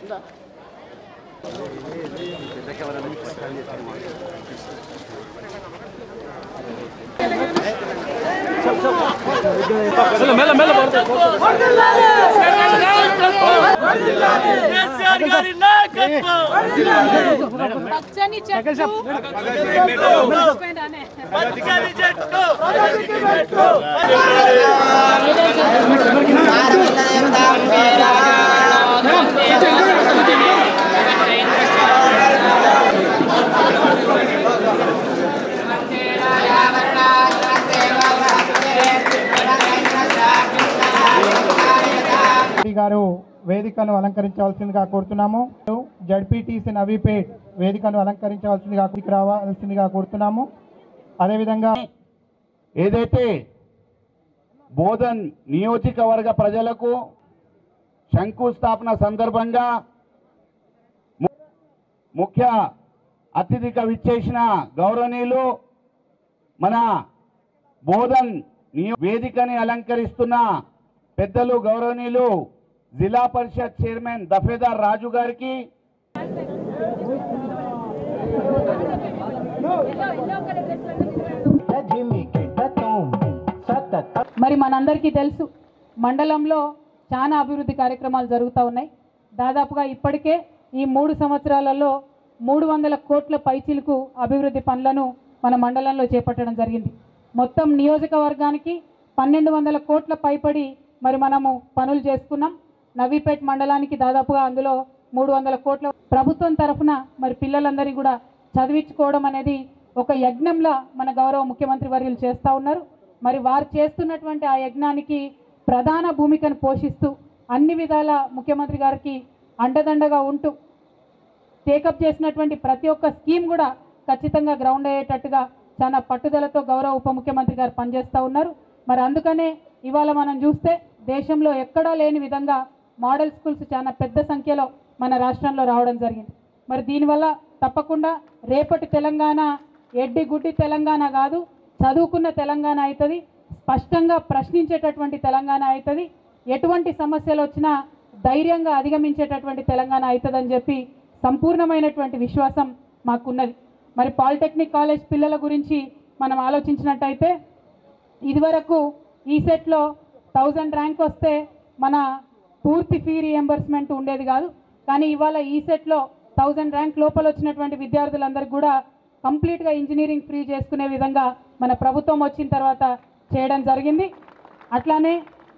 కేసీఆర్ గారి నాయకత్వం పచ్చని చెట్టు పోయినానే. పచ్చని చెట్టు రెడ్డి గారు వేదికను అలంకరించవలసిందిగా కోరుతున్నాము జడ్పీటీసీ నవీపేట్ వేదికను అలంకరించవలసిందిగా ఇక్కడికి రావాల్సిందిగా కోరుతున్నాము అదేవిధంగా ఏదైతే బోధన్ నియోజకవర్గ ప్రజలకు శంకుస్థాపన సందర్భంగా ము- ముఖ్య అతిథిగా విచ్చేసిన గౌరవనీయులు మన బోధన్ నియో వేదికని అలంకరిస్తున్న పెద్దలు గౌరవనీయులు జిల్లా పరిషత్ చైర్మన్ దఫేదార్ రాజు గారికి మరి మనందరికీ తెలుసు మండలంలో చాలా అభివృద్ధి కార్యక్రమాలు జరుగుతూ ఉన్నాయి దాదాపుగా ఇప్పటికే ఈ మూడు సంవత్సరాలలో మూడు వందల కోట్ల పైచిలకు అభివృద్ధి పనులను మన మండలంలో చేపట్టడం జరిగింది మొత్తం నియోజకవర్గానికి పన్నెండు వందల కోట్ల పైపడి మరి మనము పనులు చేసుకున్నాం నవీపేట్ మండలానికి దాదాపుగా అందులో మూడు వందల కోట్ల ప్రభుత్వం తరఫున మరి పిల్లలందరినీ కూడా చదివించుకోవడం అనేది ఒక యజ్ఞంలా మన గౌరవ ముఖ్యమంత్రి వర్యులు చేస్తూ ఉన్నారు మరి వారు చేస్తున్నటువంటి ఆ యజ్ఞానికి ప్రధాన భూమికను పోషిస్తూ అన్ని విధాల ముఖ్యమంత్రి గారికి అండదండగా ఉంటూ టేకప్ చేసినటువంటి ప్రతి ఒక్క స్కీమ్ కూడా ఖచ్చితంగా గ్రౌండ్ అయ్యేటట్టుగా చాలా పట్టుదలతో గౌరవ ఉప ముఖ్యమంత్రి గారు పనిచేస్తూ ఉన్నారు మరి అందుకనే ఇవాళ మనం చూస్తే దేశంలో ఎక్కడా లేని విధంగా మోడల్ స్కూల్స్ చాలా పెద్ద సంఖ్యలో మన రాష్ట్రంలో రావడం జరిగింది మరి దీనివల్ల తప్పకుండా రేపటి తెలంగాణ ఎడ్డి గుడ్డి తెలంగాణ కాదు చదువుకున్న తెలంగాణ అవుతుంది స్పష్టంగా ప్రశ్నించేటటువంటి తెలంగాణ అవుతుంది ఎటువంటి సమస్యలు వచ్చినా ధైర్యంగా అధిగమించేటటువంటి తెలంగాణ అవుతుందని చెప్పి సంపూర్ణమైనటువంటి విశ్వాసం మాకున్నది మరి పాలిటెక్నిక్ కాలేజ్ పిల్లల గురించి మనం ఆలోచించినట్టయితే ఇదివరకు ఈ సెట్లో థౌజండ్ ర్యాంక్ వస్తే మన పూర్తి ఫీ రియంబర్స్మెంట్ ఉండేది కాదు కానీ ఇవాళ ఈ సెట్లో థౌజండ్ ర్యాంక్ లోపల వచ్చినటువంటి విద్యార్థులందరికీ కూడా కంప్లీట్గా ఇంజనీరింగ్ ఫ్రీ చేసుకునే విధంగా మన ప్రభుత్వం వచ్చిన తర్వాత చేయడం జరిగింది అట్లానే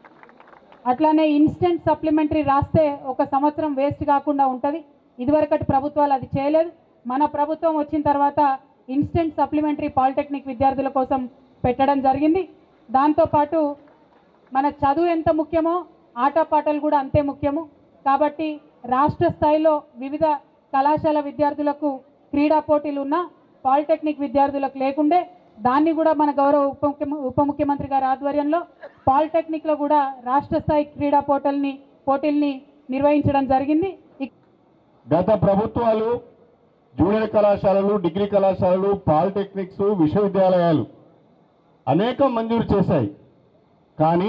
అట్లానే ఇన్స్టెంట్ సప్లిమెంటరీ రాస్తే ఒక సంవత్సరం వేస్ట్ కాకుండా ఉంటుంది ఇదివరకటి ప్రభుత్వాలు అది చేయలేదు మన ప్రభుత్వం వచ్చిన తర్వాత ఇన్స్టెంట్ సప్లిమెంటరీ పాలిటెక్నిక్ విద్యార్థుల కోసం పెట్టడం జరిగింది దాంతోపాటు మన చదువు ఎంత ముఖ్యమో ఆటపాటలు కూడా అంతే ముఖ్యము కాబట్టి రాష్ట్ర స్థాయిలో వివిధ కళాశాల విద్యార్థులకు క్రీడా పోటీలు ఉన్నా పాలిటెక్నిక్ విద్యార్థులకు లేకుండే దాన్ని కూడా మన గౌరవ ఉప ముఖ్యమ- ఉప ముఖ్యమంత్రి గారి ఆధ్వర్యంలో పాలిటెక్నిక్లో కూడా రాష్ట్ర స్థాయి క్రీడా పోటీల్ని పోటీల్ని నిర్వహించడం జరిగింది ఇక్- గత ప్రభుత్వాలు జూనియర్ కళాశాలలు డిగ్రీ కళాశాలలు పాలిటెక్నిక్స్ విశ్వవిద్యాలయాలు అనేకం మంజూరు చేశాయి కానీ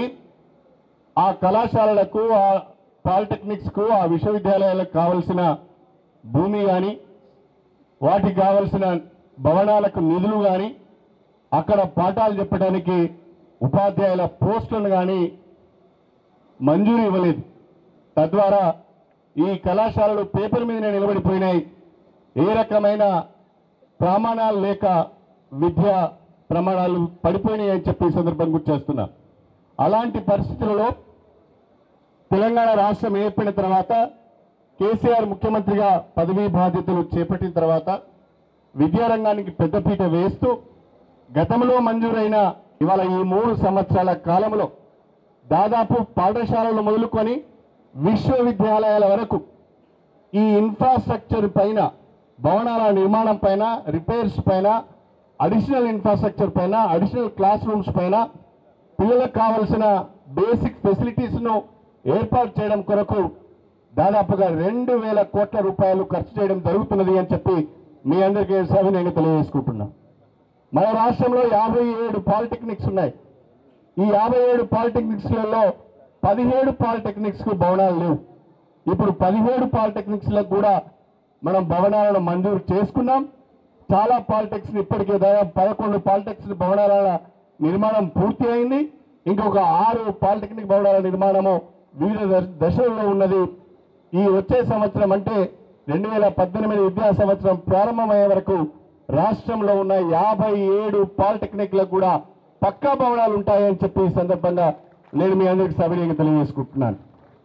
ఆ కళాశాలలకు ఆ పాలిటెక్నిక్స్కు ఆ విశ్వవిద్యాలయాలకు కావలసిన భూమి కానీ వాటికి కావలసిన భవనాలకు నిధులు కానీ అక్కడ పాఠాలు చెప్పడానికి ఉపాధ్యాయుల పోస్టులను కానీ మంజూరు ఇవ్వలేదు తద్వారా ఈ కళాశాలలు పేపర్ మీదనే నిలబడిపోయినాయి ఏ రకమైన ప్రమాణాలు లేక విద్యా ప్రమాణాలు పడిపోయినాయి అని చెప్పి ఈ సందర్భం గుర్తు చేస్తున్నా అలాంటి పరిస్థితులలో తెలంగాణ రాష్ట్రం ఏర్పడిన తర్వాత కేసీఆర్ ముఖ్యమంత్రిగా పదవీ బాధ్యతలు చేపట్టిన తర్వాత విద్యారంగానికి పెద్దపీట వేస్తూ గతంలో మంజూరైన ఇవాళ ఈ మూడు సంవత్సరాల కాలంలో దాదాపు పాఠశాలలు మొదలుకొని విశ్వవిద్యాలయాల వరకు ఈ ఇన్ఫ్రాస్ట్రక్చర్ పైన భవనాల నిర్మాణం పైన రిపేర్స్ పైన అడిషనల్ ఇన్ఫ్రాస్ట్రక్చర్ పైన అడిషనల్ క్లాస్ రూమ్స్ పైన పిల్లలకు కావలసిన బేసిక్ ఫెసిలిటీస్ను ఏర్పాటు చేయడం కొరకు దాదాపుగా రెండు వేల కోట్ల రూపాయలు ఖర్చు చేయడం జరుగుతున్నది అని చెప్పి మీ అందరికీ సవినయంగా తెలియజేసుకుంటున్నాం మన రాష్ట్రంలో యాభై ఏడు పాలిటెక్నిక్స్ ఉన్నాయి ఈ యాభై ఏడు పాలిటెక్నిక్స్లలో పదిహేడు పాలిటెక్నిక్స్కు భవనాలు లేవు ఇప్పుడు పదిహేడు పాలిటెక్నిక్స్లకు కూడా మనం భవనాలను మంజూరు చేసుకున్నాం చాలా పాలిటెక్స్ ఇప్పటికే దాదాపు పదకొండు పాలిటెక్స్ భవనాల నిర్మాణం పూర్తి అయింది ఇంకొక ఆరు పాలిటెక్నిక్ భవనాల నిర్మాణము వివిధ దశ- దశల్లో ఉన్నది ఈ వచ్చే సంవత్సరం అంటే రెండు వేల పద్దెనిమిది విద్యా సంవత్సరం ప్రారంభమయ్యే వరకు రాష్ట్రంలో ఉన్న యాభై ఏడు పాలిటెక్నిక్లకు కూడా పక్కా భవనాలు ఉంటాయని చెప్పి ఈ సందర్భంగా నేను మీ అందరికీ సవినీయంగా తెలియజేసుకుంటున్నాను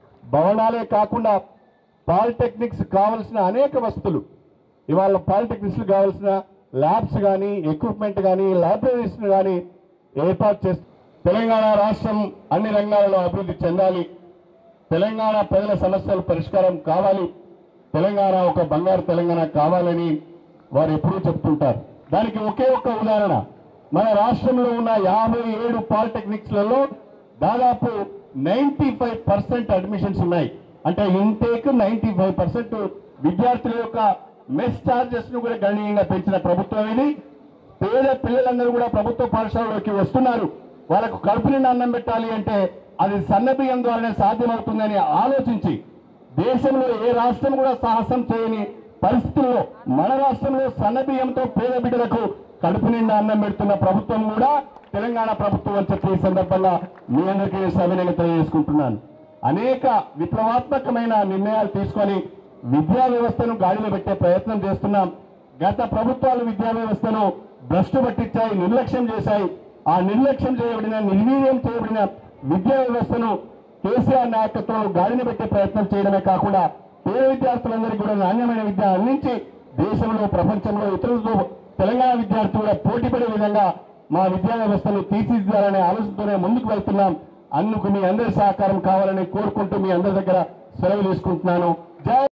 భవనాలే కాకుండా పాలిటెక్నిక్స్ కావలసిన అనేక వస్తువులు ఇవాళ పాలిటెక్నిక్స్ కావాల్సిన ల్యాబ్స్ కానీ ఎక్విప్మెంట్ కానీ లైబ్రరీస్ కానీ ఏర్పాటు చేస్తూ తెలంగాణ రాష్ట్రం అన్ని రంగాలలో అభివృద్ధి చెందాలి తెలంగాణ ప్రజల సమస్యలు పరిష్కారం కావాలి తెలంగాణ ఒక బంగారు తెలంగాణ కావాలని వారు ఎప్పుడూ చెప్తుంటారు దానికి ఒకే ఒక్క ఉదాహరణ మన రాష్ట్రంలో ఉన్న యాభై ఏడు పాలిటెక్నిక్స్లలో దాదాపు నైంటీ ఫైవ్ పర్సెంట్ అడ్మిషన్స్ ఉన్నాయి అంటే ఇంటేక్ నైంటీ ఫైవ్ పర్సెంట్ విద్యార్థుల యొక్క మెస్ ఛార్జెస్ ను కూడా గణనీయంగా పెంచిన ప్రభుత్వం ఇది పేద పిల్లలందరూ కూడా ప్రభుత్వ పాఠశాలలోకి వస్తున్నారు వాళ్ళకు కడుపు నిండా అన్నం పెట్టాలి అంటే అది సన్నబియ్యం ద్వారానే సాధ్యమవుతుందని ఆలోచించి దేశంలో ఏ రాష్ట్రం కూడా సాహసం చేయని పరిస్థితుల్లో మన రాష్ట్రంలో సన్నబియ్యంతో పేద బిడ్డలకు కడుపు నిండా అన్నం పెడుతున్న ప్రభుత్వం కూడా తెలంగాణ ప్రభుత్వం అని చెప్పి ఈ సందర్భంగా మీ అందరికీ సవినయంగా తెలియజేసుకుంటున్నాను అనేక విప్లవాత్మకమైన నిర్ణయాలు తీసుకొని విద్యా వ్యవస్థను గాడిలో పెట్టే ప్రయత్నం చేస్తున్నాం గత ప్రభుత్వాలు విద్యా వ్యవస్థను భ్రష్టు పట్టించాయి నిర్లక్ష్యం చేశాయి ఆ నిర్లక్ష్యం చేయబడిన నిర్వీర్యం చేయబడిన విద్యా వ్యవస్థను కేసీఆర్ నాయకత్వంలో గాడిని పెట్టే ప్రయత్నం చేయడమే కాకుండా పేద విద్యార్థులందరికీ కూడా నాణ్యమైన విద్య అందించి దేశంలో ప్రపంచంలో ఇతరులతో తెలంగాణ విద్యార్థులు కూడా పోటీపడే విధంగా మా విద్యా వ్యవస్థను తీర్చిదిద్దాలనే ఆలోచనతోనే ముందుకు వెళ్తున్నాం అందుకు మీ అందరి సహకారం కావాలని కోరుకుంటూ మీ అందరి దగ్గర సెలవు తీసుకుంటున్నాను జై